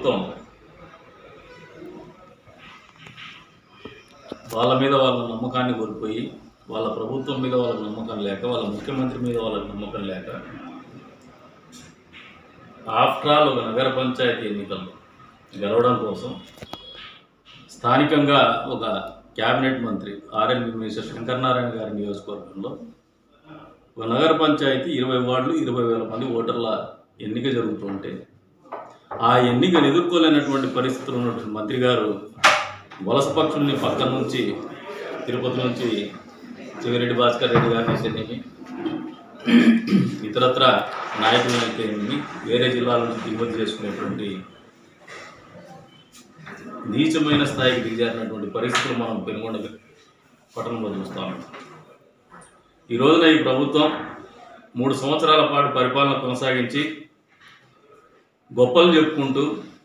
ప్రభుత్వం వాళ్ళ మీద వాళ్ళ నమ్మకాన్ని కోల్పోయి వాళ్ళ ప్రభుత్వం మీద వాళ్ళకి నమ్మకం లేక వాళ్ళ ముఖ్యమంత్రి మీద వాళ్ళకి నమ్మకం లేక ఆఫ్టర్ ఆల్ ఒక నగర పంచాయతీ ఎన్నికలు గెలవడం కోసం స్థానికంగా ఒక క్యాబినెట్ మంత్రి ఆర్ఎన్బి మినిస్టర్ శంకరనారాయణ గారి నియోజకవర్గంలో ఒక నగర పంచాయతీ ఇరవై వార్డులు ఇరవై వేల మంది ఓటర్ల ఎన్నిక జరుగుతుంటే ఆ ఎన్నికను ఎదుర్కోలేనటువంటి పరిస్థితులు ఉన్నటువంటి మంత్రి గారు వలస పక్షుల్ని పక్కన నుంచి తిరుపతి నుంచి చెవిరెడ్డి భాస్కర్ రెడ్డి గారిని అయితేనేమి ఇతరత్ర నాయకులను అయితేనేమి వేరే జిల్లాల నుంచి దిగుమతి చేసుకునేటువంటి నీచమైన స్థాయికి దిగజారినటువంటి పరిస్థితులు మనం పెనుగొండ పట్టణంలో చూస్తాం ఈ రోజున ఈ ప్రభుత్వం మూడు సంవత్సరాల పాటు పరిపాలన కొనసాగించి గొప్పలు చెప్పుకుంటూ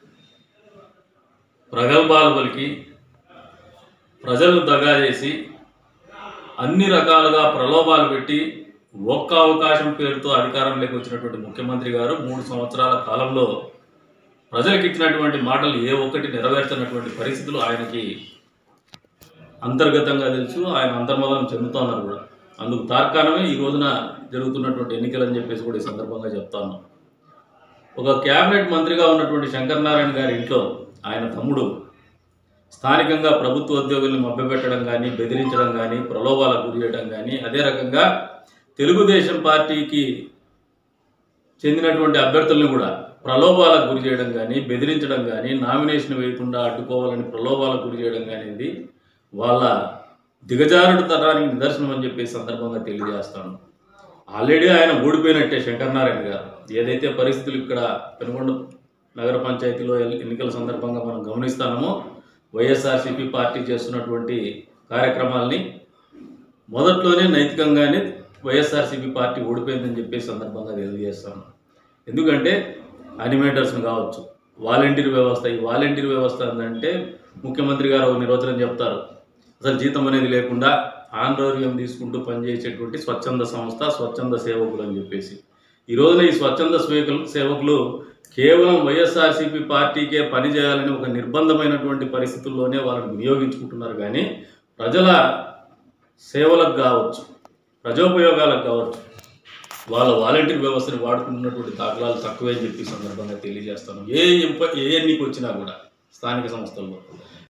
ప్రగల్భాలు పలికి ప్రజలను దగా చేసి అన్ని రకాలుగా ప్రలోభాలు పెట్టి ఒక్క అవకాశం పేరుతో అధికారంలోకి వచ్చినటువంటి ముఖ్యమంత్రి గారు మూడు సంవత్సరాల కాలంలో ప్రజలకు ఇచ్చినటువంటి మాటలు ఏ ఒక్కటి నెరవేర్చినటువంటి పరిస్థితులు ఆయనకి అంతర్గతంగా తెలుసు ఆయన అంతర్మదనం చెందుతున్నారు కూడా అందుకు తార్కాణమే ఈ రోజున జరుగుతున్నటువంటి ఎన్నికలని చెప్పేసి కూడా ఈ సందర్భంగా చెప్తాను ఒక క్యాబినెట్ మంత్రిగా ఉన్నటువంటి శంకరనారాయణ గారి ఇంట్లో ఆయన తమ్ముడు స్థానికంగా ప్రభుత్వ ఉద్యోగుల్ని మభ్యపెట్టడం కానీ బెదిరించడం కానీ ప్రలోభాలకు గురి చేయడం కానీ అదే రకంగా తెలుగుదేశం పార్టీకి చెందినటువంటి అభ్యర్థుల్ని కూడా ప్రలోభాలకు గురి చేయడం కానీ బెదిరించడం కానీ నామినేషన్ వేయకుండా అడ్డుకోవాలని ప్రలోభాలకు గురి చేయడం కానీ ఇది వాళ్ళ దిగజారుడు తరానికి నిదర్శనం అని చెప్పి ఈ సందర్భంగా తెలియజేస్తాను ఆల్రెడీ ఆయన ఓడిపోయినట్టే శంకరనారాయణ గారు ఏదైతే పరిస్థితులు ఇక్కడ పెనుగొండ నగర పంచాయతీలో ఎల్- ఎన్నికల సందర్భంగా మనం గమనిస్తామో వైఎస్ఆర్సీపీ పార్టీ చేస్తున్నటువంటి కార్యక్రమాల్ని మొదట్లోనే నైతికంగానే వైఎస్ఆర్సీపీ పార్టీ ఓడిపోయిందని చెప్పే సందర్భంగా తెలియజేస్తాను ఎందుకంటే అనిమేటర్స్ని కావచ్చు వాలంటీర్ వ్యవస్థ ఈ వాలంటీర్ వ్యవస్థ ఏంటంటే ముఖ్యమంత్రి గారు ఒక నిర్వచనం చెప్తారు అసలు జీతం అనేది లేకుండా ఆంధ్రోర్యం తీసుకుంటూ పనిచేసేటువంటి స్వచ్ఛంద సంస్థ స్వచ్ఛంద సేవకులు అని చెప్పేసి ఈ రోజున ఈ స్వచ్ఛంద సేవకులు సేవకులు కేవలం వైఎస్ఆర్సీపీ పార్టీకే పని చేయాలని ఒక నిర్బంధమైనటువంటి పరిస్థితుల్లోనే వాళ్ళని వినియోగించుకుంటున్నారు కానీ ప్రజల సేవలకు కావచ్చు ప్రజోపయోగాలకు కావచ్చు వాళ్ళ వాలంటీర్ వ్యవస్థని వాడుకుంటున్నటువంటి దాఖలాలు తక్కువే అని చెప్పి ఈ సందర్భంగా తెలియజేస్తాను ఏ ఎంప ఏ ఎన్నిక వచ్చినా కూడా స్థానిక సంస్థల్లో